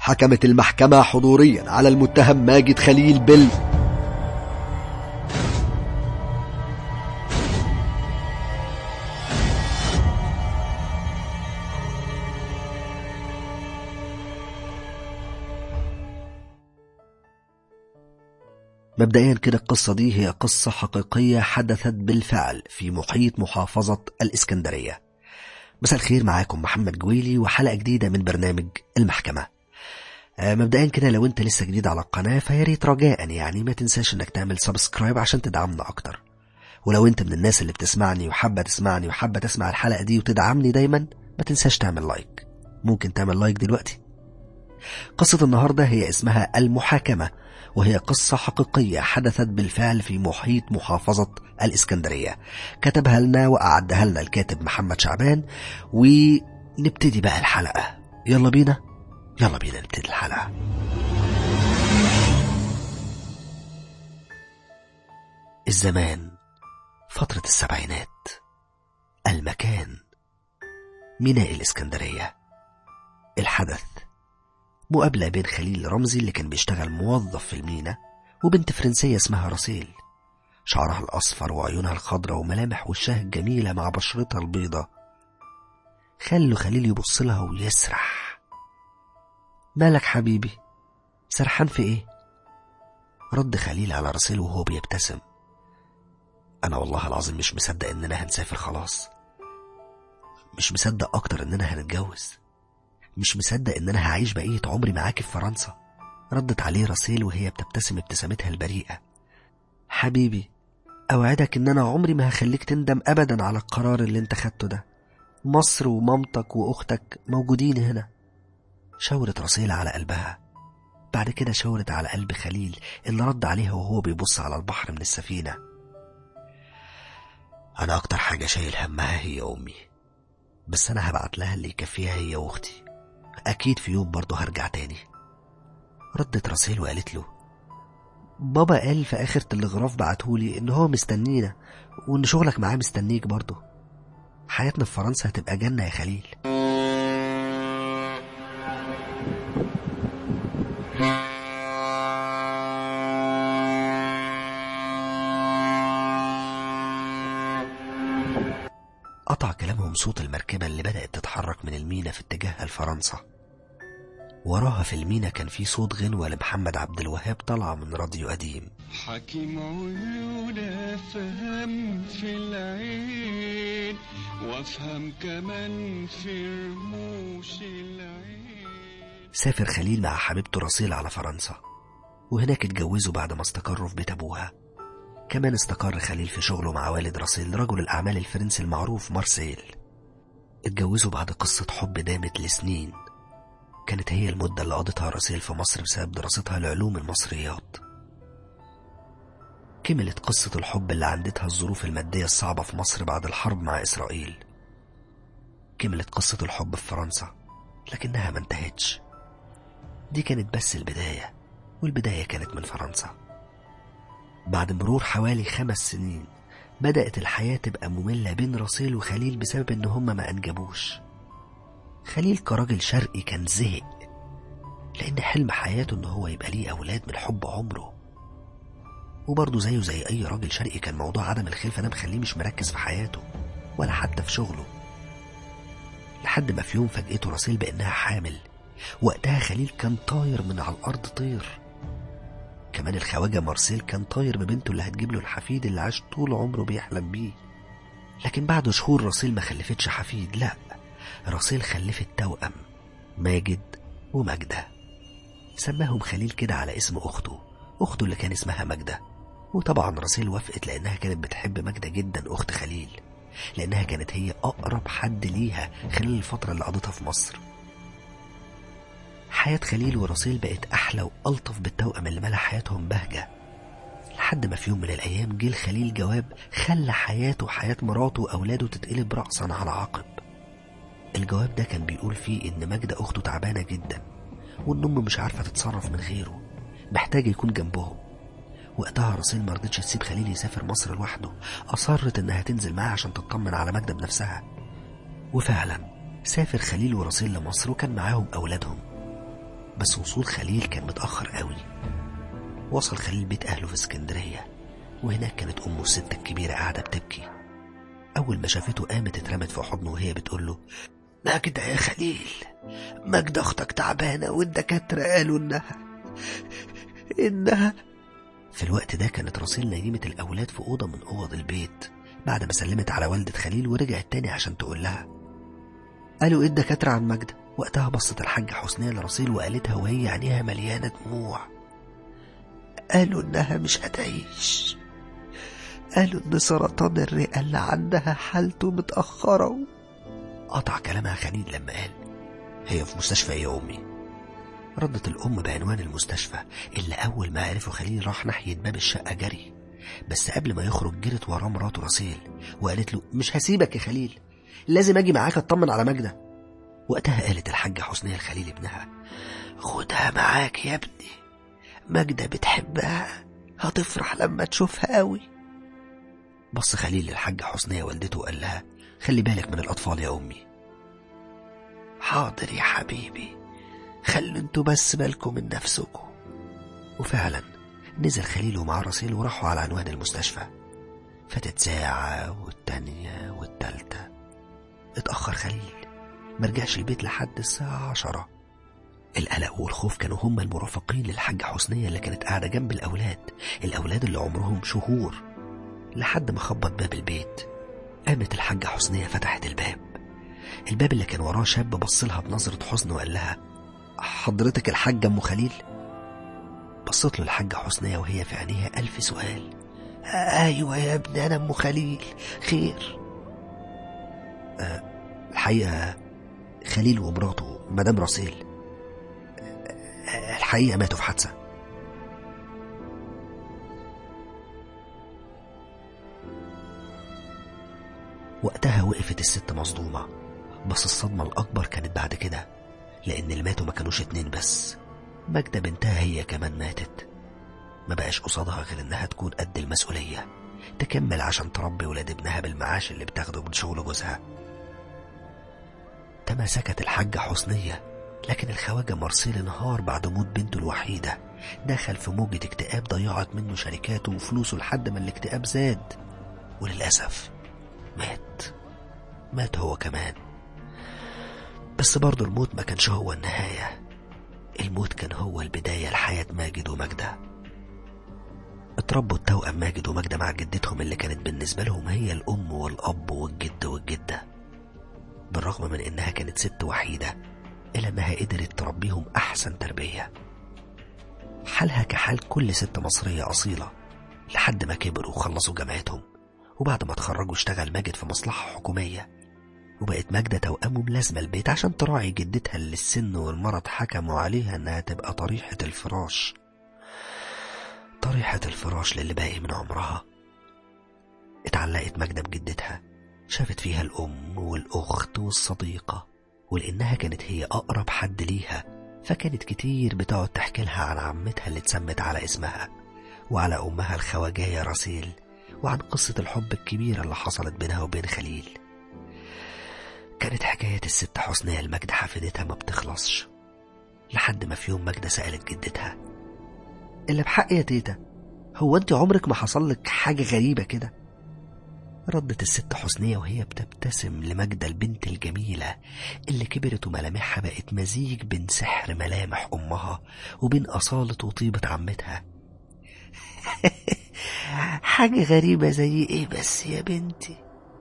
حكمت المحكمة حضوريا على المتهم ماجد خليل بال مبدئيا كده القصة دي هي قصة حقيقية حدثت بالفعل في محيط محافظة الإسكندرية مساء الخير معاكم محمد جويلي وحلقة جديدة من برنامج المحكمة آه، مبدئيا كده لو انت لسه جديد على القناة فياريت رجاء يعني ما تنساش انك تعمل سبسكرايب عشان تدعمنا اكتر ولو انت من الناس اللي بتسمعني وحابة تسمعني وحابة تسمع الحلقة دي وتدعمني دايما ما تنساش تعمل لايك ممكن تعمل لايك دلوقتي قصة النهاردة هي اسمها المحاكمة وهي قصة حقيقية حدثت بالفعل في محيط محافظة الإسكندرية كتبها لنا وأعدها لنا الكاتب محمد شعبان ونبتدي بقى الحلقة يلا بينا يلا بينا نبتدي الحلقة الزمان فترة السبعينات المكان ميناء الإسكندرية الحدث مقابلة بين خليل رمزي اللي كان بيشتغل موظف في المينا وبنت فرنسية اسمها راسيل شعرها الأصفر وعيونها الخضراء وملامح وشها الجميلة مع بشرتها البيضة خلوا خليل يبص لها ويسرح مالك حبيبي سرحان في ايه رد خليل على راسيل وهو بيبتسم انا والله العظيم مش مصدق اننا هنسافر خلاص مش مصدق اكتر اننا هنتجوز مش مصدق ان انا هعيش بقية عمري معاك في فرنسا ردت عليه راسيل وهي بتبتسم ابتسامتها البريئة حبيبي اوعدك ان انا عمري ما هخليك تندم ابدا على القرار اللي انت خدته ده مصر ومامتك واختك موجودين هنا شاورت راسيل على قلبها بعد كده شاورت على قلب خليل اللي رد عليها وهو بيبص على البحر من السفينة أنا أكتر حاجة شايل همها هي أمي بس أنا هبعت لها اللي يكفيها هي وأختي أكيد في يوم برضه هرجع تاني ردت راسيل وقالت له بابا قال في آخر تلغراف بعتهولي إن هو مستنينا وإن شغلك معاه مستنيك برضه حياتنا في فرنسا هتبقى جنة يا خليل قطع كلامهم صوت المركبة اللي بدأت تتحرك من المينا في اتجاهها لفرنسا وراها في المينا كان في صوت غنوة لمحمد عبد الوهاب طالعة من راديو قديم حكيم عيون افهم في العين وافهم كمان في رموش العين سافر خليل مع حبيبته راسيل على فرنسا وهناك اتجوزوا بعد ما استقروا في بيت أبوها كمان استقر خليل في شغله مع والد راسيل رجل الأعمال الفرنسي المعروف مارسيل اتجوزوا بعد قصة حب دامت لسنين كانت هي المدة اللي قضتها راسيل في مصر بسبب دراستها لعلوم المصريات كملت قصة الحب اللي عندتها الظروف المادية الصعبة في مصر بعد الحرب مع إسرائيل كملت قصة الحب في فرنسا لكنها ما انتهتش دي كانت بس البداية والبداية كانت من فرنسا بعد مرور حوالي خمس سنين بدأت الحياة تبقى مملة بين راسيل وخليل بسبب إن هما ما أنجبوش خليل كراجل شرقي كان زهق لأن حلم حياته إن هو يبقى ليه أولاد من حب عمره وبرضه زيه زي أي راجل شرقي كان موضوع عدم الخلفة ده مخليه مش مركز في حياته ولا حتى في شغله لحد ما في يوم فاجئته راسيل بإنها حامل وقتها خليل كان طاير من على الأرض طير كمان الخواجة مارسيل كان طاير ببنته اللي هتجيب له الحفيد اللي عاش طول عمره بيحلم بيه لكن بعد شهور راسيل ما خلفتش حفيد لا راسيل خلفت توأم ماجد وماجدة سماهم خليل كده على اسم أخته أخته اللي كان اسمها ماجدة وطبعا راسيل وافقت لأنها كانت بتحب ماجدة جدا أخت خليل لأنها كانت هي أقرب حد ليها خلال الفترة اللي قضتها في مصر حياة خليل وراسيل بقت أحلى وألطف بالتوأم اللي ملا حياتهم بهجة لحد ما في يوم من الأيام جه لخليل جواب خلى حياته وحياة مراته وأولاده تتقلب رأسا على عقب الجواب ده كان بيقول فيه إن ماجدة أخته تعبانة جدا وإن أمه مش عارفة تتصرف من غيره محتاجة يكون جنبهم وقتها راسيل ما رضتش تسيب خليل يسافر مصر لوحده أصرت إنها تنزل معاه عشان تطمن على ماجدة بنفسها وفعلا سافر خليل وراسيل لمصر وكان معاهم أولادهم بس وصول خليل كان متأخر قوي وصل خليل بيت أهله في اسكندرية وهناك كانت أمه الست الكبيرة قاعدة بتبكي أول ما شافته قامت اترمت في حضنه وهي بتقول له ماجدة يا خليل ماجدة أختك تعبانة والدكاترة قالوا إنها إنها في الوقت ده كانت راسيل نيمة الأولاد في أوضة من أوض البيت بعد ما سلمت على والدة خليل ورجعت تاني عشان تقول لها قالوا إيه الدكاترة عن ماجدة وقتها بصت الحاجة حسنية لراسيل وقالتها وهي عينيها مليانة دموع قالوا إنها مش هتعيش قالوا إن سرطان الرئة اللي عندها حالته متأخرة قطع كلامها خليل لما قال هي في مستشفى إيه يا أمي ردت الأم بعنوان المستشفى اللي أول ما عرفوا خليل راح ناحية باب الشقة جري بس قبل ما يخرج جرت وراه مراته راسيل وقالت له مش هسيبك يا خليل لازم أجي معاك أطمن على ماجدة وقتها قالت الحاجة حسنية لخليل ابنها خدها معاك يا ابني ماجدة بتحبها هتفرح لما تشوفها قوي بص خليل للحاجة حسنية والدته وقال لها خلي بالك من الأطفال يا أمي حاضر يا حبيبي خلوا انتوا بس بالكم من نفسكم وفعلا نزل خليل ومعاه راسيل وراحوا على عنوان المستشفى فاتت ساعة والتانية والتالتة اتأخر خليل مرجعش البيت لحد الساعة عشرة القلق والخوف كانوا هما المرافقين للحاجة حسنية اللي كانت قاعدة جنب الأولاد الأولاد اللي عمرهم شهور لحد ما خبط باب البيت قامت الحاجة حسنية فتحت الباب الباب اللي كان وراه شاب بصلها بنظرة حزن وقال لها حضرتك الحاجة أم خليل بصت له الحاجة حسنية وهي في عينيها ألف سؤال أيوة يا ابني أنا أم خليل خير أه الحقيقة خليل ومراته مدام راسيل أه الحقيقة ماتوا في حادثة وقتها وقفت الست مصدومة بس الصدمة الأكبر كانت بعد كده لأن اللي ماتوا ما كانوش اتنين بس ماجدة بنتها هي كمان ماتت ما بقاش قصادها غير إنها تكون قد المسؤولية تكمل عشان تربي ولاد ابنها بالمعاش اللي بتاخده من شغل جوزها تماسكت الحاجة حسنية لكن الخواجة مارسيل انهار بعد موت بنته الوحيدة دخل في موجة اكتئاب ضيعت منه شركاته وفلوسه لحد ما الاكتئاب زاد وللأسف مات مات هو كمان بس برضه الموت ما كانش هو النهاية الموت كان هو البداية لحياة ماجد وماجدة اتربوا التوأم ماجد وماجدة مع جدتهم اللي كانت بالنسبة لهم هي الأم والأب والجد والجدة بالرغم من إنها كانت ست وحيدة إلا إنها قدرت تربيهم أحسن تربية حالها كحال كل ست مصرية أصيلة لحد ما كبروا وخلصوا جامعتهم وبعد ما اتخرجوا اشتغل ماجد في مصلحة حكومية وبقت ماجدة توأمه ملازمة البيت عشان تراعي جدتها اللي السن والمرض حكموا عليها انها تبقى طريحة الفراش طريحة الفراش للي باقي من عمرها اتعلقت ماجدة بجدتها شافت فيها الأم والأخت والصديقة ولأنها كانت هي أقرب حد ليها فكانت كتير بتقعد تحكي لها عن عمتها اللي اتسمت على اسمها وعلى أمها الخواجاية راسيل وعن قصة الحب الكبيرة اللي حصلت بينها وبين خليل كانت حكاية الست حسنية المجد حفيدتها ما بتخلصش لحد ما في يوم ماجدة سألت جدتها اللي بحق يا تيتا هو انت عمرك ما حصل لك حاجة غريبة كده ردت الست حسنية وهي بتبتسم لماجدة البنت الجميلة اللي كبرت وملامحها بقت مزيج بين سحر ملامح أمها وبين أصالة وطيبة عمتها حاجة غريبة زي ايه بس يا بنتي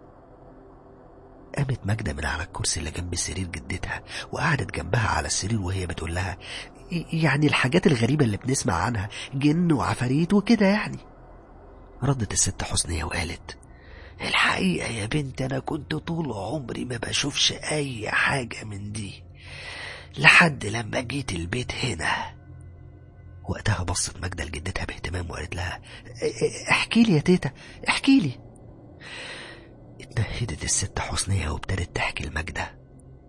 قامت ماجدة من على الكرسي اللي جنب سرير جدتها وقعدت جنبها على السرير وهي بتقول لها يعني الحاجات الغريبة اللي بنسمع عنها جن وعفاريت وكده يعني ردت الست حسنية وقالت الحقيقة يا بنت أنا كنت طول عمري ما بشوفش أي حاجة من دي لحد لما جيت البيت هنا وقتها بصت ماجدة لجدتها باهتمام وقالت لها احكي لي يا تيتا احكي لي اتنهدت الست حسنية وابتدت تحكي لماجدة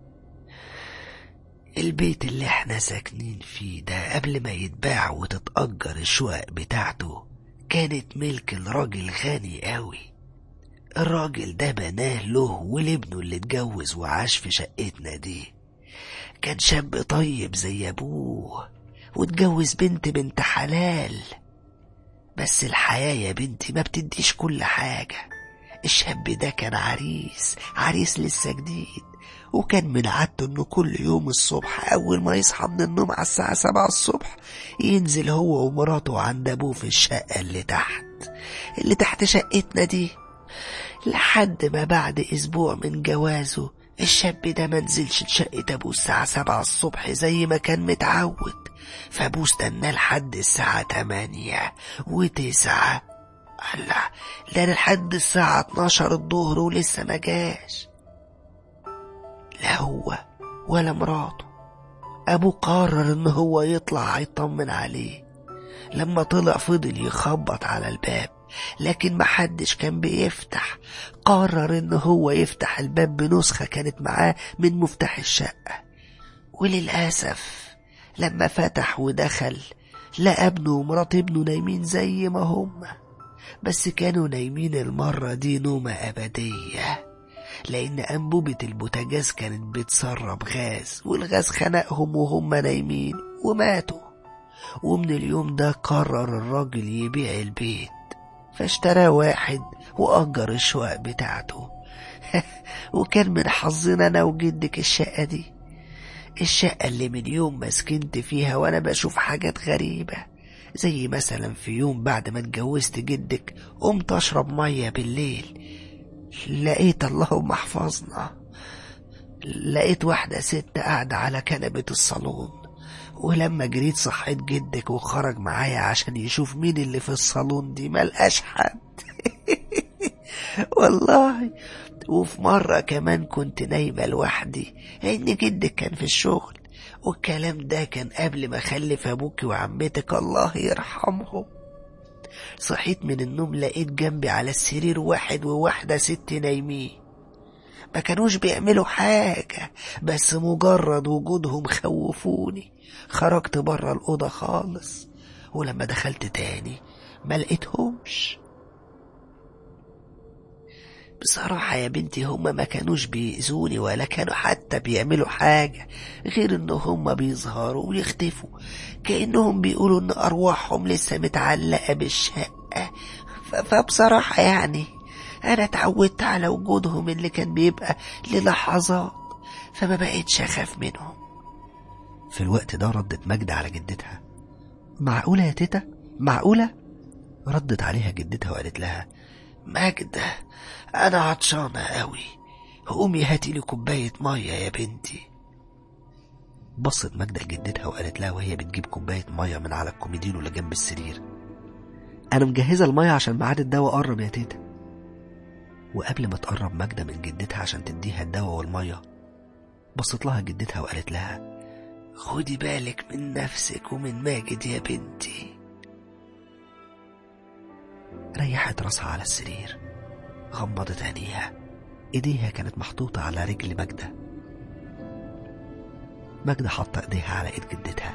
البيت اللي احنا ساكنين فيه ده قبل ما يتباع وتتأجر الشقق بتاعته كانت ملك الراجل غني قوي الراجل ده بناه له ولابنه اللي اتجوز وعاش في شقتنا دي كان شاب طيب زي أبوه واتجوز بنت بنت حلال بس الحياة يا بنتي ما بتديش كل حاجة الشاب ده كان عريس عريس لسه جديد وكان من عادته انه كل يوم الصبح اول ما يصحى من النوم على الساعة سبعة الصبح ينزل هو ومراته عند ابوه في الشقة اللي تحت اللي تحت شقتنا دي لحد ما بعد اسبوع من جوازه الشاب ده منزلش لشقة ابوه الساعة سبعة الصبح زي ما كان متعود فابوه استناه لحد الساعة تمانية وتسعة الله ده لحد الساعة 12 الظهر ولسه ما جاش لا هو ولا مراته أبوه قرر إن هو يطلع يطمن عليه لما طلع فضل يخبط على الباب لكن محدش كان بيفتح قرر إن هو يفتح الباب بنسخة كانت معاه من مفتاح الشقة وللأسف لما فتح ودخل لقى ابنه ومرات ابنه نايمين زي ما هما بس كانوا نايمين المرة دي نومة أبدية لأن أنبوبة البوتاجاز كانت بتسرب غاز والغاز خنقهم وهم نايمين وماتوا ومن اليوم ده قرر الراجل يبيع البيت فاشترى واحد وأجر الشقق بتاعته وكان من حظنا أنا وجدك الشقة دي الشقة اللي من يوم ما سكنت فيها وأنا بشوف حاجات غريبة زي مثلا في يوم بعد ما اتجوزت جدك قمت أشرب مية بالليل لقيت اللهم احفظنا لقيت واحدة ست قاعدة على كنبة الصالون ولما جريت صحيت جدك وخرج معايا عشان يشوف مين اللي في الصالون دي ملقاش حد والله وفي مرة كمان كنت نايمة لوحدي إن جدك كان في الشغل والكلام ده كان قبل ما أخلف أبوك وعمتك الله يرحمهم صحيت من النوم لقيت جنبي على السرير واحد وواحدة ست نايمين ما كانوش بيعملوا حاجة بس مجرد وجودهم خوفوني خرجت بره الأوضة خالص ولما دخلت تاني ما لقيتهمش بصراحة يا بنتي هما ما كانوش بيأذوني ولا كانوا حتى بيعملوا حاجة غير ان هما بيظهروا ويختفوا كأنهم بيقولوا ان أرواحهم لسه متعلقة بالشقة ف- فبصراحة يعني أنا اتعودت على وجودهم اللي كان بيبقى للحظات فما بقتش أخاف منهم في الوقت ده ردت ماجدة على جدتها معقولة يا تيتا معقولة ردت عليها جدتها وقالت لها ماجدة أنا عطشانة قوي قومي هاتي لي كوباية مية يا بنتي بصت ماجدة لجدتها وقالت لها وهي بتجيب كوباية مية من على الكوميدينو اللي جنب السرير أنا مجهزة المية عشان ميعاد الدواء قرب يا تيتا وقبل ما تقرب ماجدة من جدتها عشان تديها الدواء والمية بصت لها جدتها وقالت لها خدي بالك من نفسك ومن ماجد يا بنتي ريحت راسها على السرير غمضت عينيها ايديها كانت محطوطة على رجل ماجدة ماجدة حاطة ايديها على ايد جدتها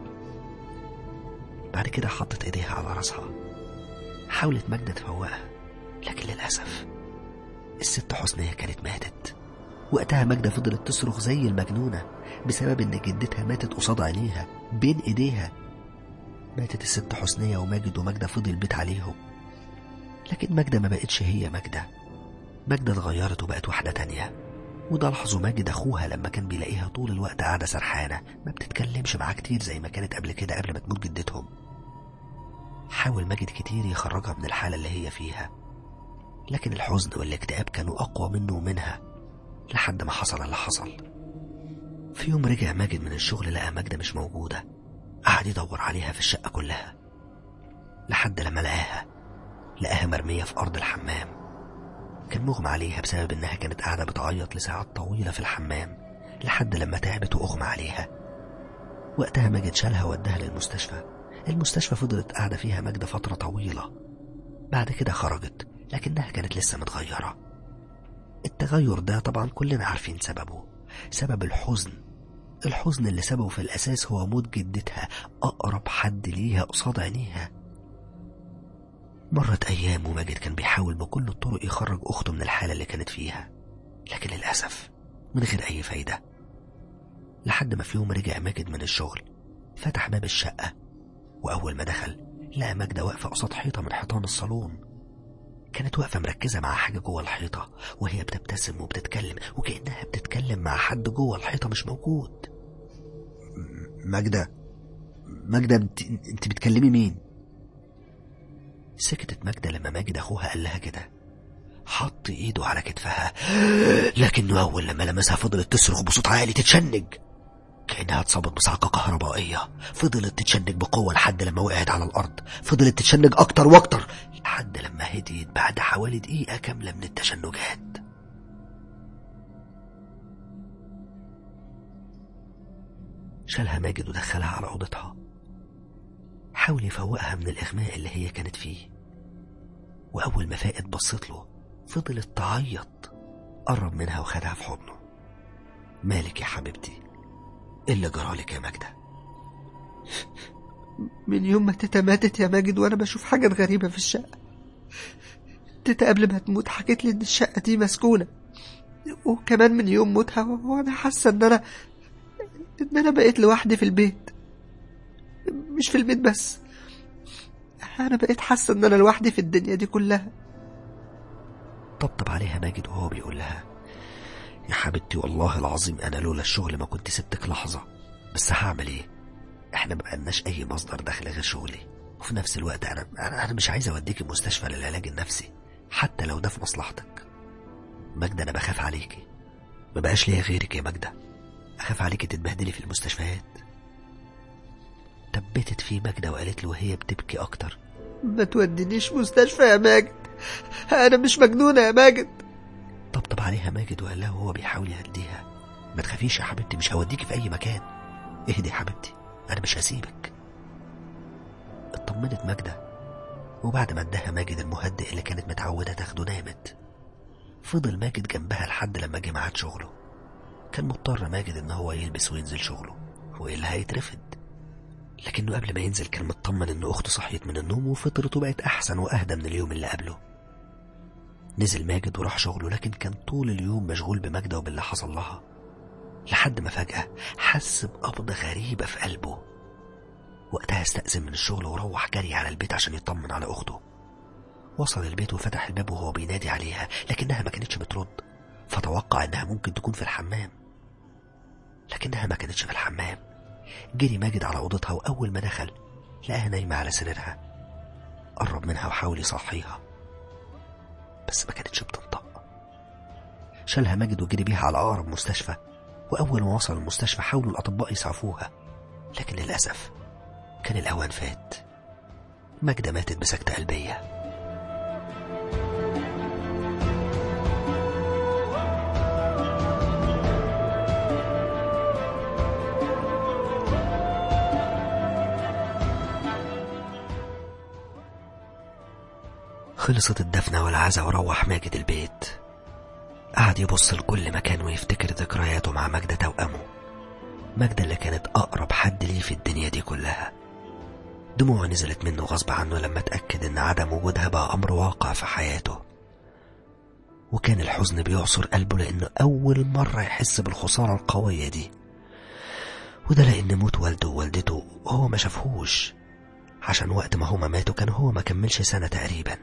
بعد كده حطت ايديها على راسها حاولت ماجدة تفوقها لكن للأسف الست حسنية كانت ماتت وقتها ماجدة فضلت تصرخ زي المجنونة بسبب ان جدتها ماتت قصاد عينيها بين ايديها ماتت الست حسنية وماجد وماجدة فضل البيت عليهم لكن ماجدة ما بقتش هي ماجدة ماجدة اتغيرت وبقت واحدة تانية وده لاحظه ماجد أخوها لما كان بيلاقيها طول الوقت قاعدة سرحانة ما بتتكلمش معاه كتير زي ما كانت قبل كده قبل ما تموت جدتهم حاول ماجد كتير يخرجها من الحالة اللي هي فيها لكن الحزن والاكتئاب كانوا أقوى منه ومنها لحد ما حصل اللي حصل في يوم رجع ماجد من الشغل لقى ماجدة مش موجودة قعد يدور عليها في الشقة كلها لحد لما لقاها لقاها مرمية في أرض الحمام كان مغمى عليها بسبب إنها كانت قاعدة بتعيط لساعات طويلة في الحمام لحد لما تعبت وأغمى عليها وقتها ماجد شالها ووداها للمستشفى المستشفى فضلت قاعدة فيها ماجدة فترة طويلة بعد كده خرجت لكنها كانت لسه متغيرة التغير ده طبعا كلنا عارفين سببه سبب الحزن الحزن اللي سببه في الأساس هو موت جدتها أقرب حد ليها قصاد عينيها مرت أيام وماجد كان بيحاول بكل الطرق يخرج أخته من الحالة اللي كانت فيها لكن للأسف من غير أي فايدة لحد ما في يوم رجع ماجد من الشغل فتح باب الشقة وأول ما دخل لقى ماجدة واقفة قصاد حيطة من حيطان الصالون كانت واقفة مركزة مع حاجة جوه الحيطة وهي بتبتسم وبتتكلم وكأنها بتتكلم مع حد جوه الحيطة مش موجود ماجدة ماجدة انت, انت بتكلمي مين سكتت ماجدة لما ماجد أخوها قال لها كده حط إيده على كتفها لكنه أول لما لمسها فضلت تصرخ بصوت عالي تتشنج كأنها اتصابت بصعقة كهربائية فضلت تتشنج بقوة لحد لما وقعت على الأرض فضلت تتشنج أكتر وأكتر لحد لما هديت بعد حوالي دقيقة كاملة من التشنجات شالها ماجد ودخلها على أوضتها حاول يفوقها من الإغماء اللي هي كانت فيه وأول ما فاقت بصت له فضلت تعيط قرب منها وخدها في حضنه مالك يا حبيبتي إيه اللي جرالك يا ماجدة من يوم ما تيتا ماتت يا ماجد وانا بشوف حاجات غريبة في الشقة تيتا قبل ما تموت حكت لي ان الشقة دي مسكونة وكمان من يوم موتها وانا حاسة ان انا ان انا بقيت لوحدي في البيت مش في البيت بس انا بقيت حاسة ان انا لوحدي في الدنيا دي كلها طبطب عليها ماجد وهو بيقول لها يا حبيبتي والله العظيم انا لولا الشغل ما كنت سبتك لحظة بس هعمل ايه احنا ما بقالناش اي مصدر دخل غير شغلي وفي نفس الوقت انا انا, أنا مش عايز اوديكي مستشفى للعلاج النفسي حتى لو ده في مصلحتك ماجدة انا بخاف عليكي ما بقاش ليا غيرك يا ماجدة اخاف عليكي تتبهدلي في المستشفيات تبتت فيه ماجدة وقالت له وهي بتبكي اكتر ما تودينيش مستشفى يا ماجد انا مش مجنونة يا ماجد طبطب عليها ماجد وقال لها وهو بيحاول يهديها ما تخافيش يا حبيبتي مش هوديكي في اي مكان اهدي يا حبيبتي انا مش هسيبك اطمنت ماجدة وبعد ما اداها ماجد المهدئ اللي كانت متعودة تاخده نامت فضل ماجد جنبها لحد لما جه ميعاد شغله كان مضطر ماجد ان هو يلبس وينزل شغله والا هيترفد لكنه قبل ما ينزل كان مطمن ان اخته صحيت من النوم وفطرت وبقت احسن واهدى من اليوم اللي قبله نزل ماجد وراح شغله لكن كان طول اليوم مشغول بماجدة وباللي حصل لها لحد ما فجأة حس بقبضة غريبة في قلبه وقتها استأذن من الشغل وروح جري على البيت عشان يطمن على أخته وصل البيت وفتح الباب وهو بينادي عليها لكنها ما كانتش بترد فتوقع انها ممكن تكون في الحمام لكنها ما كانتش في الحمام جري ماجد على أوضتها وأول ما دخل لقاها نايمة على سريرها قرب منها وحاول يصحيها بس ما كانتش بتنطق شالها ماجد وجري بيها على أقرب مستشفى وأول ما وصل المستشفى حاولوا الأطباء يسعفوها لكن للأسف كان الأوان فات ماجدة ماتت بسكتة قلبية خلصت الدفنة والعزا وروح ماجد البيت قعد يبص لكل مكان ويفتكر ذكرياته مع ماجدة توأمه ماجدة اللي كانت أقرب حد ليه في الدنيا دي كلها دموع نزلت منه غصب عنه لما اتأكد إن عدم وجودها بقى أمر واقع في حياته وكان الحزن بيعصر قلبه لأنه أول مرة يحس بالخسارة القوية دي وده لأن موت والده ووالدته هو ما شافهوش عشان وقت ما هما ماتوا كان هو ما كملش سنة تقريبا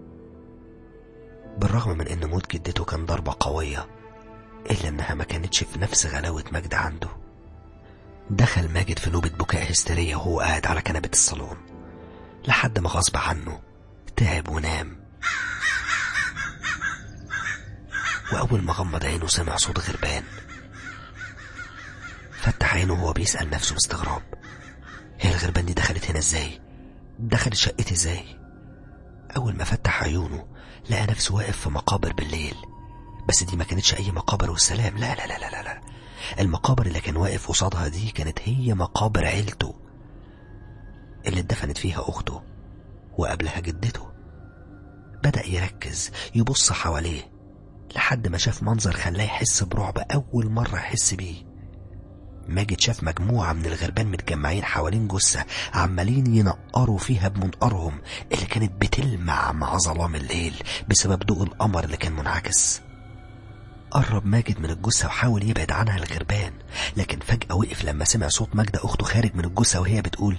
بالرغم من ان موت جدته كان ضربة قوية الا انها ما كانتش في نفس غلاوة مجد عنده دخل ماجد في نوبة بكاء هستيرية وهو قاعد على كنبة الصالون لحد ما غصب عنه تعب ونام وأول ما غمض عينه سمع صوت غربان فتح عينه وهو بيسأل نفسه باستغراب هي الغربان دي دخلت هنا ازاي دخلت شقتي ازاي أول ما فتح عيونه لقى نفسه واقف في مقابر بالليل بس دي ما كانتش أي مقابر والسلام لا لا لا لا لا, لا. المقابر اللي كان واقف قصادها دي كانت هي مقابر عيلته اللي اتدفنت فيها أخته وقبلها جدته بدأ يركز يبص حواليه لحد ما شاف منظر خلاه يحس برعب أول مرة يحس بيه ماجد شاف مجموعة من الغربان متجمعين حوالين جثة عمالين ينقروا فيها بمنقرهم اللي كانت بتلمع مع ظلام الليل بسبب ضوء القمر اللي كان منعكس قرب ماجد من الجثة وحاول يبعد عنها الغربان لكن فجأة وقف لما سمع صوت ماجدة أخته خارج من الجثة وهي بتقول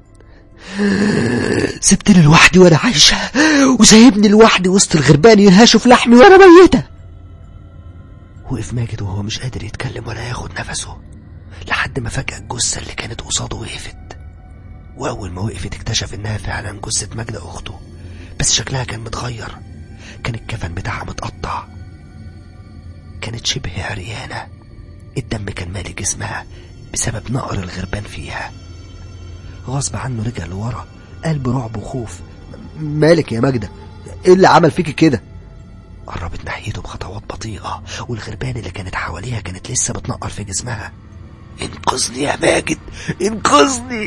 سبتني لوحدي وأنا عايشة وسايبني لوحدي وسط الغربان ينهشوا في لحمي وأنا ميتة وقف ماجد وهو مش قادر يتكلم ولا ياخد نفسه لحد ما فجأة الجثة اللي كانت قصاده وقفت وأول ما وقفت اكتشف إنها فعلا جثة ماجدة أخته بس شكلها كان متغير كان الكفن بتاعها متقطع كانت شبه عريانة الدم كان مالي جسمها بسبب نقر الغربان فيها غصب عنه رجع لورا قال برعب وخوف مالك يا ماجدة ايه اللي عمل فيكي كده قربت ناحيته بخطوات بطيئة والغربان اللي كانت حواليها كانت لسه بتنقر في جسمها انقذني يا ماجد انقذني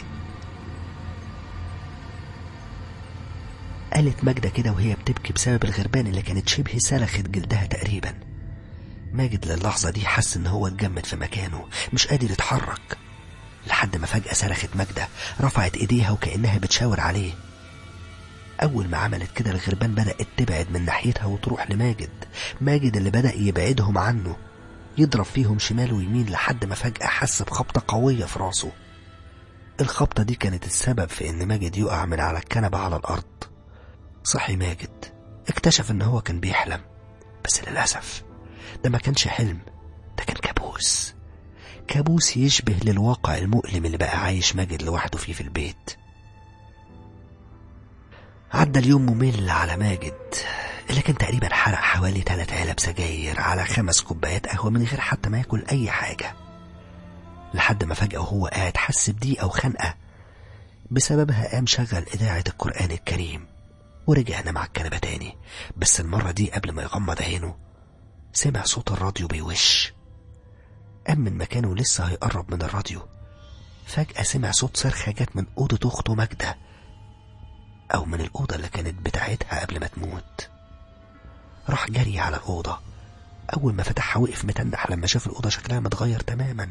قالت ماجدة كده وهي بتبكي بسبب الغربان اللي كانت شبه سلخت جلدها تقريبا ماجد للحظة دي حس ان هو اتجمد في مكانه مش قادر يتحرك لحد ما فجأة صرخت ماجدة رفعت ايديها وكأنها بتشاور عليه أول ما عملت كده الغربان بدأت تبعد من ناحيتها وتروح لماجد ماجد اللي بدأ يبعدهم عنه يضرب فيهم شمال ويمين لحد ما فجأة حس بخبطة قوية في راسه الخبطة دي كانت السبب في إن ماجد يقع من على الكنبة على الأرض صحي ماجد اكتشف إن هو كان بيحلم بس للأسف ده ما كانش حلم ده كان كابوس كابوس يشبه للواقع المؤلم اللي بقى عايش ماجد لوحده فيه في البيت عدى اليوم ممل على ماجد اللي كان تقريبا حرق حوالي تلات علب سجاير على خمس كوبايات قهوة من غير حتى ما ياكل أي حاجة لحد ما فجأة وهو قاعد حس بضيقة وخنقة بسببها قام شغل إذاعة القرآن الكريم ورجع نام على الكنبة تاني بس المرة دي قبل ما يغمض عينه سمع صوت الراديو بيوش قام من مكانه لسه هيقرب من الراديو فجأة سمع صوت صرخة جت من أوضة أخته ماجدة أو من الأوضة اللي كانت بتاعتها قبل ما تموت راح جري على الأوضة أول ما فتحها وقف متنح لما شاف الأوضة شكلها متغير تماما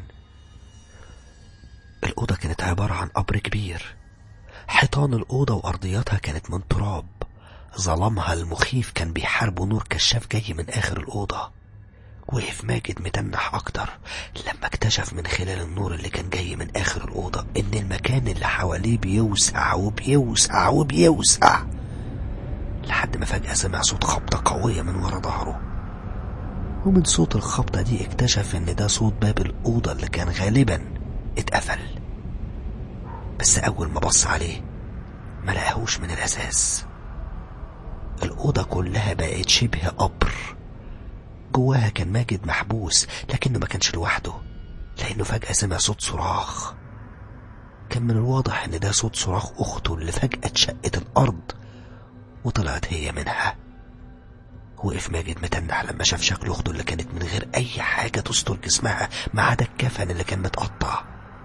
الأوضة كانت عبارة عن قبر كبير حيطان الأوضة وأرضياتها كانت من تراب ظلامها المخيف كان بيحاربه نور كشاف جاي من آخر الأوضة وقف ماجد متنح أكتر لما اكتشف من خلال النور اللي كان جاي من آخر الأوضة إن المكان اللي حواليه بيوسع وبيوسع وبيوسع لحد ما فجأة سمع صوت خبطة قوية من ورا ظهره ومن صوت الخبطة دي اكتشف إن ده صوت باب الأوضة اللي كان غالبا اتقفل بس أول ما بص عليه ما لقاهوش من الأساس الأوضة كلها بقت شبه قبر جواها كان ماجد محبوس لكنه ما كانش لوحده لأنه فجأة سمع صوت صراخ كان من الواضح إن ده صوت صراخ أخته اللي فجأة اتشقت الأرض وطلعت هي منها وقف ماجد متنح لما شاف شكل أخته اللي كانت من غير أي حاجة تستر جسمها ما عدا الكفن اللي كان متقطع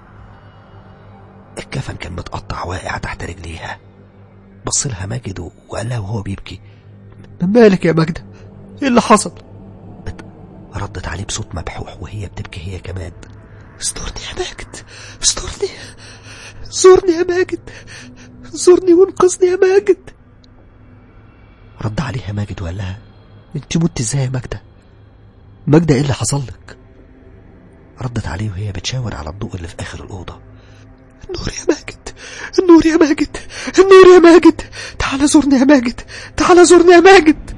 الكفن كان متقطع واقع تحت رجليها بص لها ماجد وقال لها وهو بيبكي مالك يا ماجدة ايه اللي حصل ردت عليه بصوت مبحوح وهي بتبكي هي كمان استرني يا ماجد استرني زورني يا ماجد زورني وانقذني يا ماجد رد عليها ماجد وقال لها انت مت ازاي يا ماجدة ماجدة ايه اللي حصل لك ردت عليه وهي بتشاور على الضوء اللي في آخر الأوضة النور يا ماجد النور يا ماجد النور يا ماجد تعال زورني يا ماجد تعال زورني يا ماجد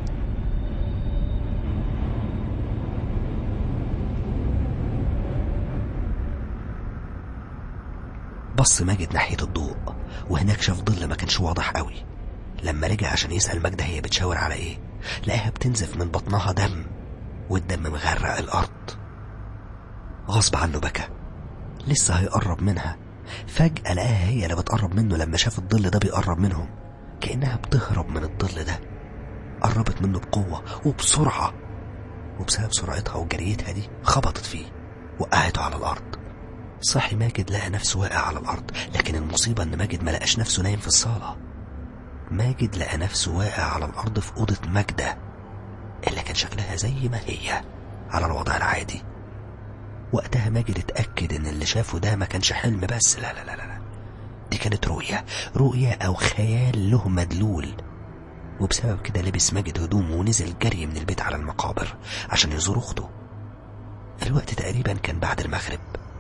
بص ماجد ناحية الضوء وهناك شاف ظل ما كانش واضح قوي لما رجع عشان يسأل ماجدة هي بتشاور على ايه لقاها بتنزف من بطنها دم والدم مغرق الأرض غصب عنه بكى لسه هيقرب منها فجأة لقاها هي اللي بتقرب منه لما شاف الظل ده بيقرب منهم كأنها بتهرب من الظل ده قربت منه بقوة وبسرعة وبسبب سرعتها وجريتها دي خبطت فيه وقعته على الأرض صحي ماجد لقى نفسه واقع على الأرض لكن المصيبة إن ماجد ما لقاش نفسه نايم في الصالة ماجد لقى نفسه واقع على الأرض في أوضة ماجدة اللي كان شكلها زي ما هي على الوضع العادي وقتها ماجد اتأكد إن اللي شافه ده ما كانش حلم بس لا لا لا لا دي كانت رؤية رؤية أو خيال له مدلول وبسبب كده لبس ماجد هدومه ونزل جري من البيت على المقابر عشان يزور أخته الوقت تقريبا كان بعد المغرب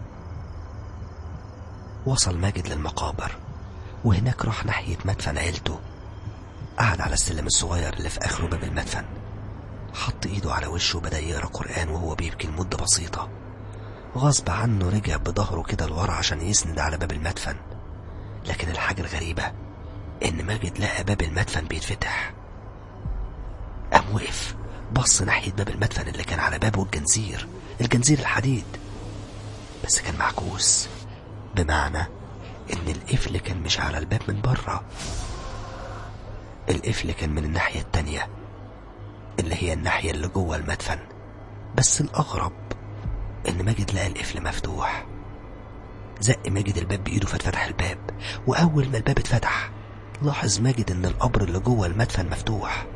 وصل ماجد للمقابر وهناك راح ناحية مدفن عيلته قعد على السلم الصغير اللي في آخره باب المدفن حط إيده على وشه وبدأ يقرأ قرآن وهو بيبكي لمدة بسيطة غصب عنه رجع بظهره كده لورا عشان يسند على باب المدفن لكن الحاجة الغريبة إن ماجد لقى باب المدفن بيتفتح قام وقف بص ناحية باب المدفن اللي كان على بابه الجنزير الجنزير الحديد بس كان معكوس بمعنى إن القفل كان مش على الباب من بره القفل كان من الناحية التانية اللي هي الناحية اللي جوه المدفن بس الأغرب إن ماجد لقى القفل مفتوح زق ماجد الباب بإيده فاتفتح الباب وأول ما الباب اتفتح لاحظ ماجد إن القبر اللي جوه المدفن مفتوح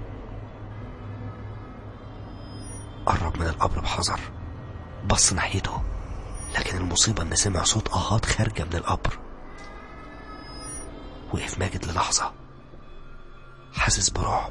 قرب من القبر بحذر بص ناحيته لكن المصيبة إن سمع صوت آهات خارجة من القبر وقف ماجد للحظة حاسس برعب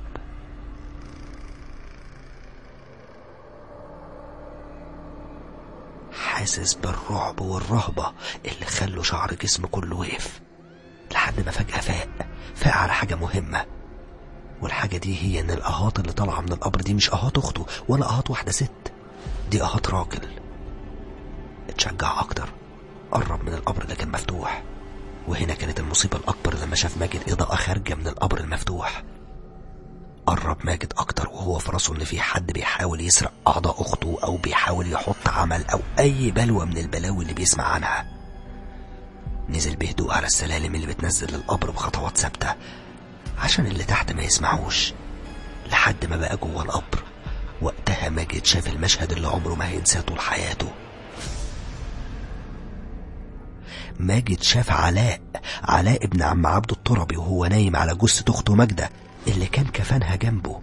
حاسس بالرعب والرهبة اللي خلوا شعر جسمه كله وقف لحد ما فجأة فاق فاق على حاجة مهمة والحاجة دي هي إن الأهات اللي طالعة من القبر دي مش أهات أخته ولا أهات واحدة ست دي أهات راجل اتشجع أكتر قرب من القبر اللي كان مفتوح وهنا كانت المصيبة الأكبر لما شاف ماجد إضاءة خارجة من القبر المفتوح قرب ماجد أكتر وهو في راسه إن في حد بيحاول يسرق أعضاء أخته أو بيحاول يحط عمل أو أي بلوى من البلاوي اللي بيسمع عنها نزل بهدوء على السلالم اللي بتنزل للقبر بخطوات ثابتة عشان اللي تحت ما يسمعوش لحد ما بقى جوه القبر وقتها ماجد شاف المشهد اللي عمره ما هينساه طول حياته ماجد شاف علاء علاء ابن عم عبد التربي وهو نايم على جثة أخته ماجدة اللي كان كفانها جنبه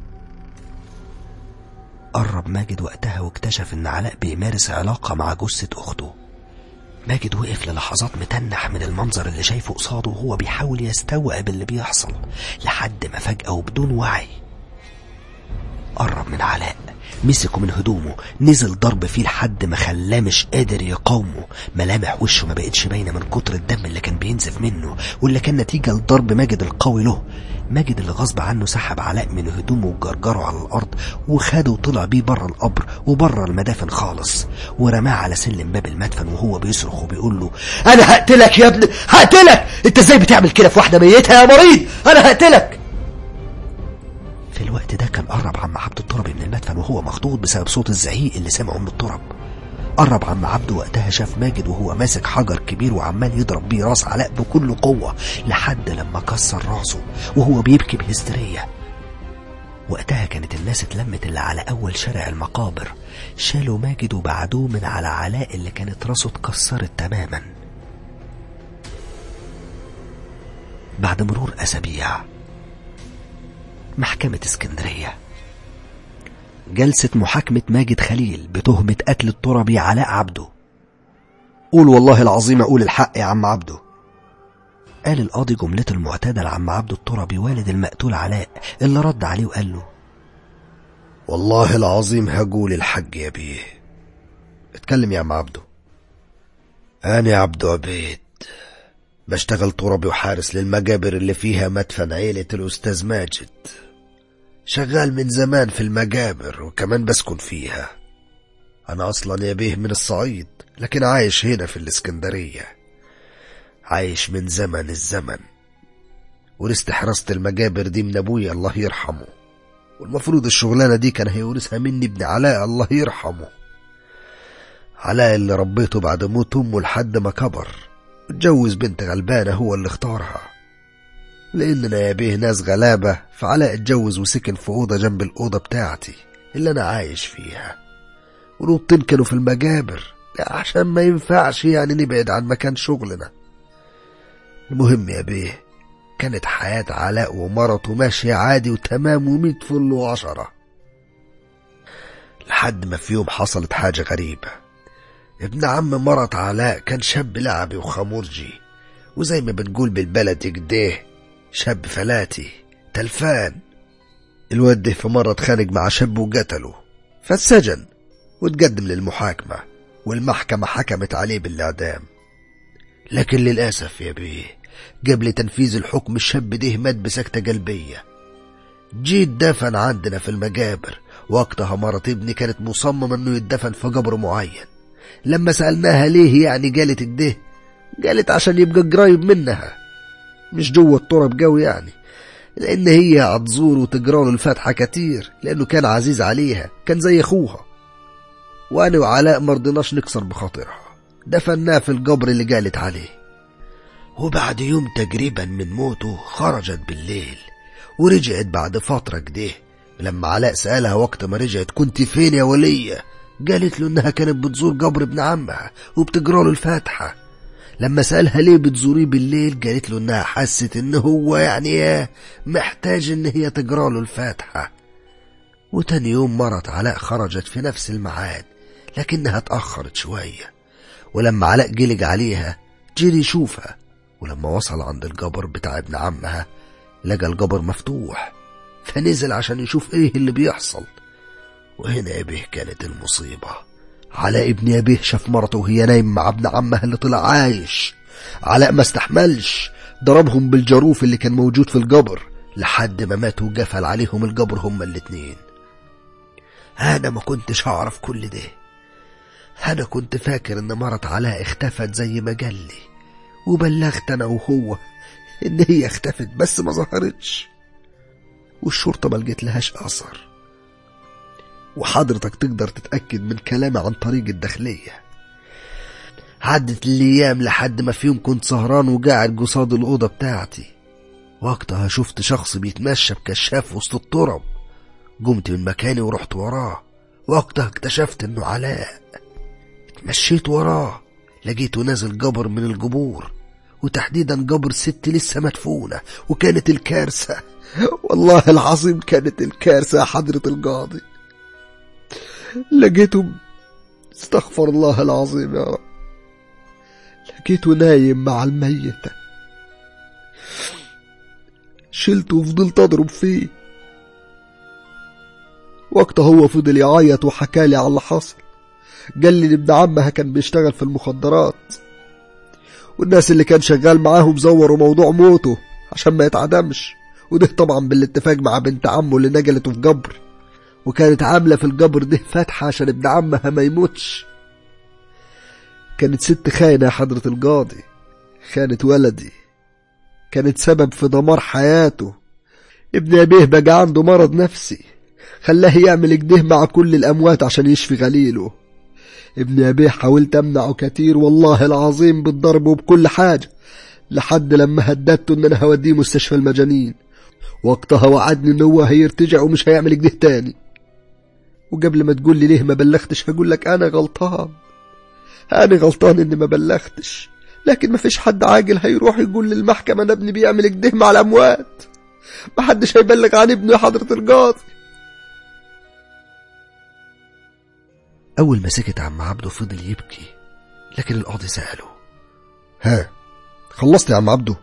قرب ماجد وقتها واكتشف إن علاء بيمارس علاقة مع جثة أخته ماجد وقف للحظات متنح من المنظر اللي شايفه قصاده وهو بيحاول يستوعب اللي بيحصل لحد ما فجأة وبدون وعي قرب من علاء مسكه من هدومه نزل ضرب فيه لحد ما خلاه مش قادر يقاومه ملامح وشه ما بقتش باينه من كتر الدم اللي كان بينزف منه واللي كان نتيجه لضرب ماجد القوي له ماجد اللي غصب عنه سحب علاء من هدومه وجرجره على الارض وخده وطلع بيه بره القبر وبره المدافن خالص ورماه على سلم باب المدفن وهو بيصرخ وبيقول له انا هقتلك يا ابني هقتلك انت ازاي بتعمل كده في واحده ميتها يا مريض انا هقتلك في الوقت ده كان قرب عم عبد التربي من المدفن وهو مخضوض بسبب صوت الزعيق اللي سمعه من الترب قرب عم عبده وقتها شاف ماجد وهو ماسك حجر كبير وعمال يضرب بيه راس علاء بكل قوة لحد لما كسر راسه وهو بيبكي بهستيريا وقتها كانت الناس اتلمت اللي على أول شارع المقابر شالوا ماجد وبعدوه من على علاء اللي كانت راسه اتكسرت تماما بعد مرور أسابيع محكمة اسكندرية جلسة محاكمة ماجد خليل بتهمة قتل التربي علاء عبده قول والله العظيم أقول الحق يا عم عبده قال القاضي جملته المعتادة لعم عبده التربي والد المقتول علاء اللي رد عليه وقال له والله العظيم هقول الحق يا بيه اتكلم يا عم عبده أنا عبده عبيد بشتغل تربي وحارس للمجابر اللي فيها مدفن عيلة الأستاذ ماجد شغال من زمان في المجابر وكمان بسكن فيها أنا أصلا يا بيه من الصعيد لكن عايش هنا في الإسكندرية عايش من زمن الزمن ورثت حراسة المجابر دي من أبويا الله يرحمه والمفروض الشغلانة دي كان هيورثها مني ابن علاء الله يرحمه علاء اللي ربيته بعد موت أمه لحد ما كبر اتجوز بنت غلبانة هو اللي اختارها لأننا يا بيه ناس غلابة فعلاء اتجوز وسكن في أوضة جنب الأوضة بتاعتي اللي أنا عايش فيها والأوضتين كانوا في المجابر عشان ما ينفعش يعني نبعد عن مكان شغلنا المهم يا بيه كانت حياة علاء ومرته ماشية عادي وتمام وميت فل وعشرة لحد ما في يوم حصلت حاجة غريبة ابن عم مرت علاء كان شاب لعبي وخمرجي وزي ما بنقول بالبلد كده شاب فلاتي تلفان الواد ده في مرة اتخانق مع شاب وقتله فاتسجن وتقدم للمحاكمة والمحكمة حكمت عليه بالإعدام لكن للأسف يا بيه قبل تنفيذ الحكم الشاب ده مات بسكتة قلبية جيت دفن عندنا في المجابر وقتها مرة ابني كانت مصممة انه يدفن في قبر معين لما سألناها ليه يعني قالت كده قالت عشان يبقى قريب منها مش جوه التراب قوي يعني لأن هي هتزور وتقرا له الفاتحة كتير لأنه كان عزيز عليها كان زي أخوها وأنا وعلاء مرضناش نكسر بخاطرها دفناه في القبر اللي قالت عليه وبعد يوم تقريبا من موته خرجت بالليل ورجعت بعد فترة كده لما علاء سألها وقت ما رجعت كنت فين يا ولية قالت له إنها كانت بتزور قبر ابن عمها وبتقرا له الفاتحة لما سألها ليه بتزوريه بالليل قالت له إنها حست إن هو يعني محتاج إن هي تقرا له الفاتحة وتاني يوم مرت علاء خرجت في نفس الميعاد لكنها اتأخرت شوية ولما علاء قلق عليها جري يشوفها ولما وصل عند القبر بتاع ابن عمها لقى القبر مفتوح فنزل عشان يشوف ايه اللي بيحصل وهنا أبيه كانت المصيبة علاء ابن أبيه شاف مرته وهي نايم مع ابن عمها اللي طلع عايش علاء ما استحملش ضربهم بالجاروف اللي كان موجود في القبر لحد ما ماتوا وقفل عليهم القبر هما الاتنين أنا ما كنتش هعرف كل ده أنا كنت فاكر إن مرت علاء اختفت زي ما قال لي وبلغت أنا وهو إن هي اختفت بس ما ظهرتش والشرطة ما لقيت لهاش أثر وحضرتك تقدر تتأكد من كلامي عن طريق الداخلية عدت الأيام لحد ما في يوم كنت سهران وقاعد قصاد الأوضة بتاعتي وقتها شفت شخص بيتمشى بكشاف وسط التراب قمت من مكاني ورحت وراه وقتها اكتشفت انه علاء مشيت وراه لقيته نازل قبر من القبور وتحديدا قبر ست لسه مدفونة وكانت الكارثة والله العظيم كانت الكارثة يا حضرة القاضي لقيته استغفر الله العظيم يا رب لقيته نايم مع الميتة شلته وفضلت أضرب فيه وقتها هو فضل يعيط وحكالي على اللي حصل قال لي إن ابن عمها كان بيشتغل في المخدرات والناس اللي كان شغال معاهم زوروا موضوع موته عشان ما يتعدمش وده طبعا بالاتفاق مع بنت عمه اللي نقلته في قبر وكانت عاملة في القبر ده فتحة عشان ابن عمها ما يموتش كانت ست خاينة يا حضرة القاضي خانت ولدي كانت سبب في دمار حياته ابن أبيه بقى عنده مرض نفسي خلاه يعمل كده مع كل الأموات عشان يشفي غليله ابن أبيه حاولت أمنعه كتير والله العظيم بالضرب وبكل حاجة لحد لما هددته إن أنا هوديه مستشفى المجانين وقتها وعدني إن هو هيرتجع ومش هيعمل كده تاني وقبل ما تقول لي ليه ما بلغتش هقول لك أنا غلطان أنا غلطان إني ما بلغتش لكن ما فيش حد عاقل هيروح يقول للمحكمة أنا ابني بيعمل كده مع الأموات ما حدش هيبلغ عن ابنه يا حضرة القاضي أول ما سكت عم عبده فضل يبكي لكن القاضي سأله ها خلصت يا عم عبده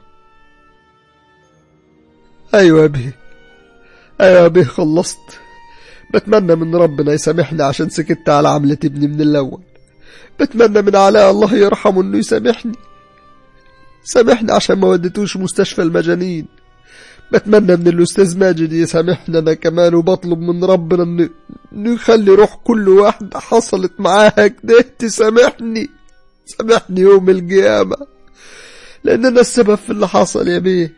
أيوة يا بيه أيوة يا بيه خلصت بتمنى من ربنا يسامحني عشان سكت على عملة ابني من الأول بتمنى من علاء الله يرحمه إنه يسامحني سامحني عشان ما وديتوش مستشفى المجانين بتمنى من الأستاذ ماجد يسامحنا أنا كمان وبطلب من ربنا إنه إنه يخلي روح كل واحدة حصلت معاها كده تسامحني سامحني يوم القيامة لأن أنا السبب في اللي حصل يا بيه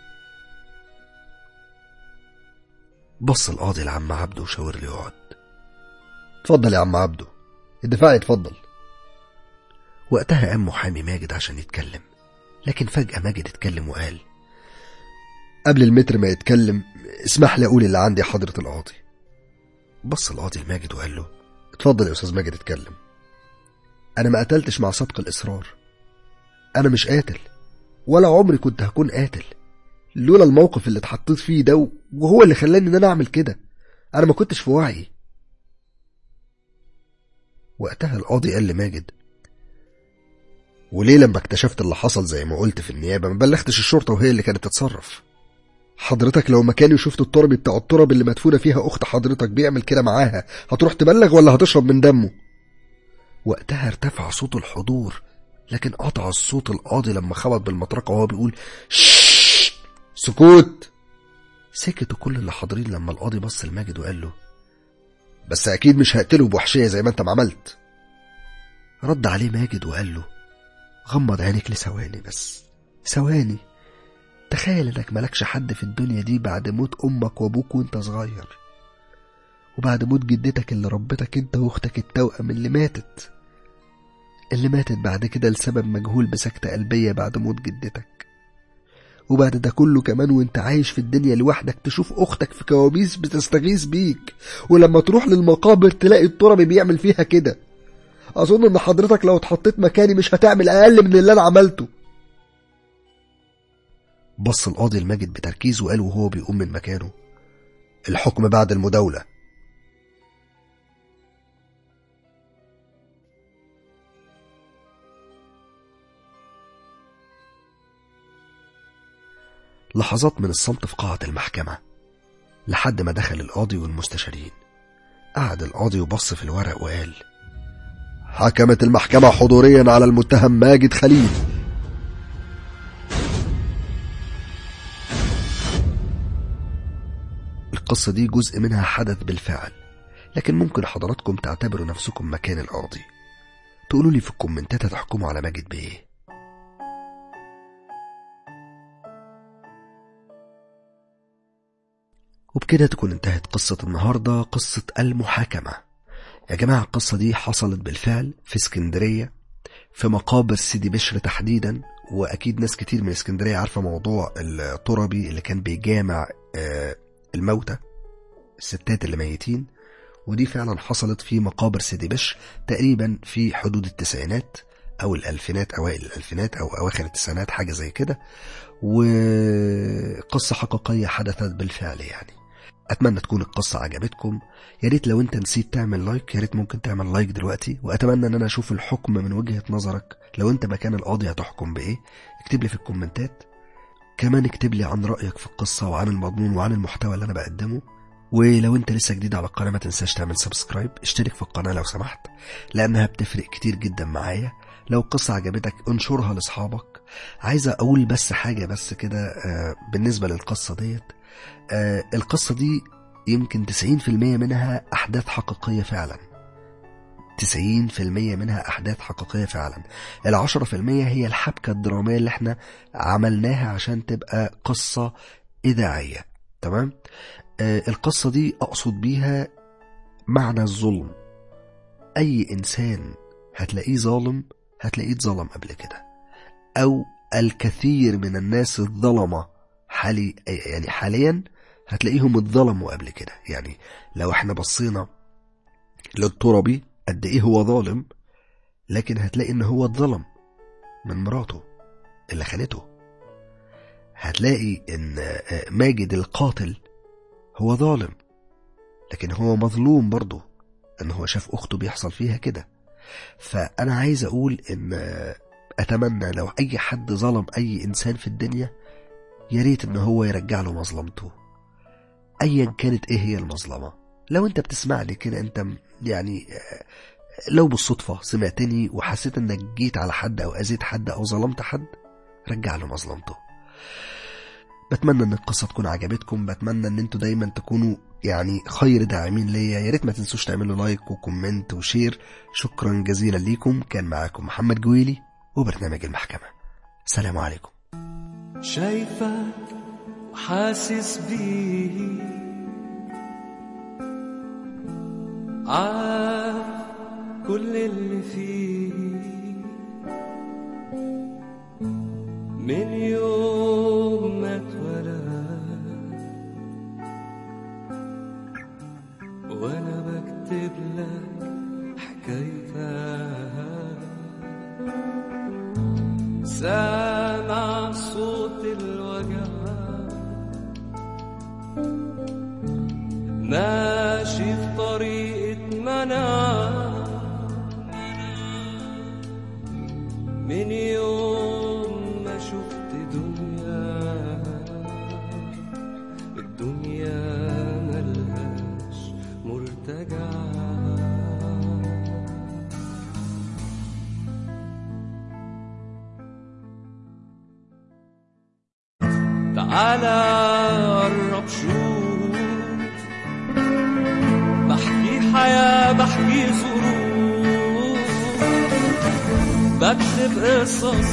بص القاضي لعم عبده وشاور لي يقعد اتفضل يا عم عبده الدفاع يتفضل وقتها قام محامي ماجد عشان يتكلم لكن فجأة ماجد اتكلم وقال قبل المتر ما يتكلم اسمح لي اقول اللي عندي يا حضرة القاضي بص القاضي لماجد وقال له اتفضل يا استاذ ماجد اتكلم انا ما قتلتش مع صدق الاصرار انا مش قاتل ولا عمري كنت هكون قاتل لولا الموقف اللي اتحطيت فيه ده وهو اللي خلاني ان انا اعمل كده انا ما كنتش في وعي وقتها القاضي قال لماجد وليه لما اكتشفت اللي حصل زي ما قلت في النيابة ما بلغتش الشرطة وهي اللي كانت تتصرف حضرتك لو مكاني وشفت التربي بتاع التراب اللي مدفونة فيها أخت حضرتك بيعمل كده معاها هتروح تبلغ ولا هتشرب من دمه وقتها ارتفع صوت الحضور لكن قطع الصوت القاضي لما خبط بالمطرقة وهو بيقول شش سكوت سكتوا كل اللي حاضرين لما القاضي بص لماجد وقال له بس أكيد مش هقتله بوحشية زي ما أنت ما عملت رد عليه ماجد وقال له غمض عينيك لثواني بس ثواني تخيل انك ملكش حد في الدنيا دي بعد موت امك وابوك وانت صغير وبعد موت جدتك اللي ربتك انت واختك التوأم اللي ماتت اللي ماتت بعد كده لسبب مجهول بسكتة قلبية بعد موت جدتك وبعد ده كله كمان وانت عايش في الدنيا لوحدك تشوف اختك في كوابيس بتستغيث بيك ولما تروح للمقابر تلاقي التربي بيعمل فيها كده اظن ان حضرتك لو اتحطيت مكاني مش هتعمل اقل من اللي انا عملته بص القاضي الماجد بتركيز وقال وهو بيقوم من مكانه الحكم بعد المداولة لحظات من الصمت في قاعة المحكمة لحد ما دخل القاضي والمستشارين قعد القاضي وبص في الورق وقال حكمت المحكمة حضوريا على المتهم ماجد خليل القصة دي جزء منها حدث بالفعل لكن ممكن حضراتكم تعتبروا نفسكم مكان القاضي تقولوا لي في الكومنتات هتحكموا على ماجد بإيه وبكده تكون انتهت قصة النهاردة قصة المحاكمة يا جماعة القصة دي حصلت بالفعل في اسكندرية في مقابر سيدي بشر تحديدا وأكيد ناس كتير من اسكندرية عارفة موضوع التربي اللي كان بيجامع آه، الموتى الستات اللي ميتين ودي فعلا حصلت في مقابر سيدي بشر تقريبا في حدود التسعينات أو الألفينات أوائل الألفينات أو أواخر التسعينات حاجة زي كده وقصة حقيقية حدثت بالفعل يعني اتمنى تكون القصه عجبتكم يا ريت لو انت نسيت تعمل لايك يا ريت ممكن تعمل لايك دلوقتي واتمنى ان انا اشوف الحكم من وجهه نظرك لو انت مكان القاضي هتحكم بايه اكتب لي في الكومنتات كمان اكتب لي عن رايك في القصه وعن المضمون وعن المحتوى اللي انا بقدمه ولو انت لسه جديد على القناه ما تنساش تعمل سبسكرايب اشترك في القناه لو سمحت لانها بتفرق كتير جدا معايا لو القصة عجبتك انشرها لاصحابك عايزة اقول بس حاجة بس كده آه، بالنسبة للقصة ديت آه، القصة دي يمكن 90% منها أحداث حقيقية فعلا 90% منها أحداث حقيقية فعلا العشرة في المية هي الحبكة الدرامية اللي احنا عملناها عشان تبقى قصة إذاعية تمام آه القصة دي أقصد بيها معنى الظلم أي إنسان هتلاقيه ظالم هتلاقيه اتظلم قبل كده أو الكثير من الناس الظلمة حالي يعني حاليا هتلاقيهم اتظلموا قبل كده يعني لو احنا بصينا للتربي قد ايه هو ظالم لكن هتلاقي ان هو اتظلم من مراته اللي خانته هتلاقي ان ماجد القاتل هو ظالم لكن هو مظلوم برضه ان هو شاف اخته بيحصل فيها كده فانا عايز اقول ان اتمنى لو اي حد ظلم اي انسان في الدنيا يا ريت ان هو يرجع له مظلمته ايا كانت ايه هي المظلمه لو انت بتسمعني كده انت م- يعني آه، لو بالصدفه سمعتني وحسيت انك جيت على حد او اذيت حد او ظلمت حد رجع له مظلمته بتمنى ان القصه تكون عجبتكم بتمنى ان انتوا دايما تكونوا يعني خير داعمين ليا يا ريت ما تنسوش تعملوا لايك وكومنت وشير شكرا جزيلا ليكم كان معاكم محمد جويلي وبرنامج المحكمه سلام عليكم شايفك وحاسس بيه عارف كل اللي فيه من يوم ما اتولد وانا بكتب لك حكايتك سامع صوت الوجع ماشي في طريقة منع من يوم ما شفت دنيا تعالى قرب شوف بحكي حياة بحكي ظروف بكتب قصص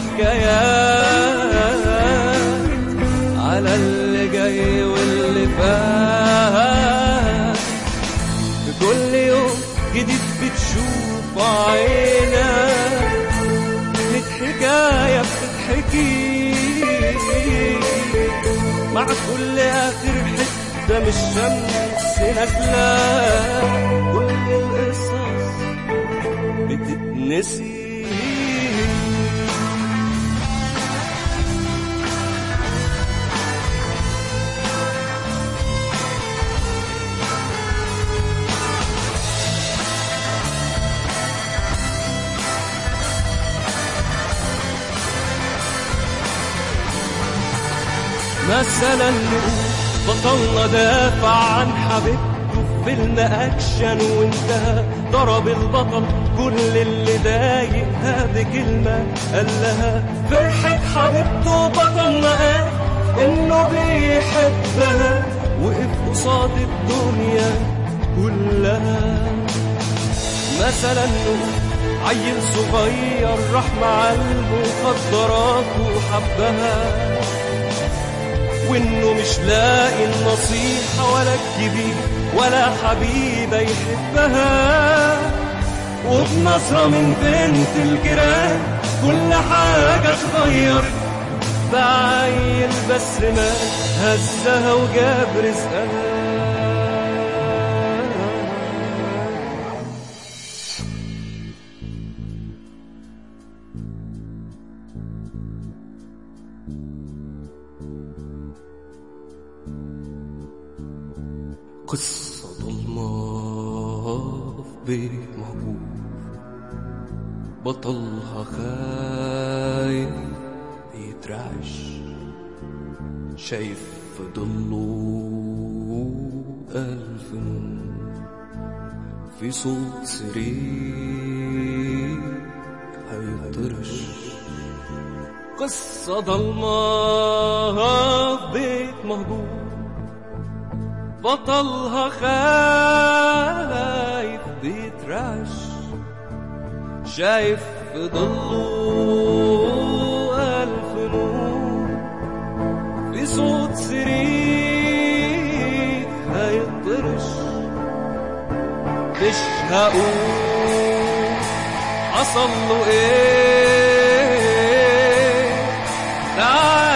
وحكايات على اللي جاي واللي فات في كل يوم جديد بتشوف عينك لك حكاية بتتحكي مع كل آخر حتة من الشمس نازلة كل القصص بتتنسي مثلا نقول بطلنا دافع عن حبيبته في فيلم اكشن وانتهى ضرب البطل كل اللي ضايقها بكلمة قال لها فرحة حبيبته بطلنا قال انه بيحبها وقف قصاد الدنيا كلها مثلا نقول عيل صغير راح مع المخدرات وحبها وانه مش لاقي النصيحة ولا الكبير ولا حبيبة يحبها وبنظرة من بنت الجيران كل حاجة اتغيرت بعيل بس ما هزها وجاب رزقها قصة ضلمة في بيت مهجور بطلها خايف بيترعش شايف في ضله ألف نور في صوت سرير هيطرش قصة ضلمة في بيت مهجور بطلها خايف بيترعش شايف في ضله ألف نور في صوت سرير هيطرش مش هقول حصل له ايه تعال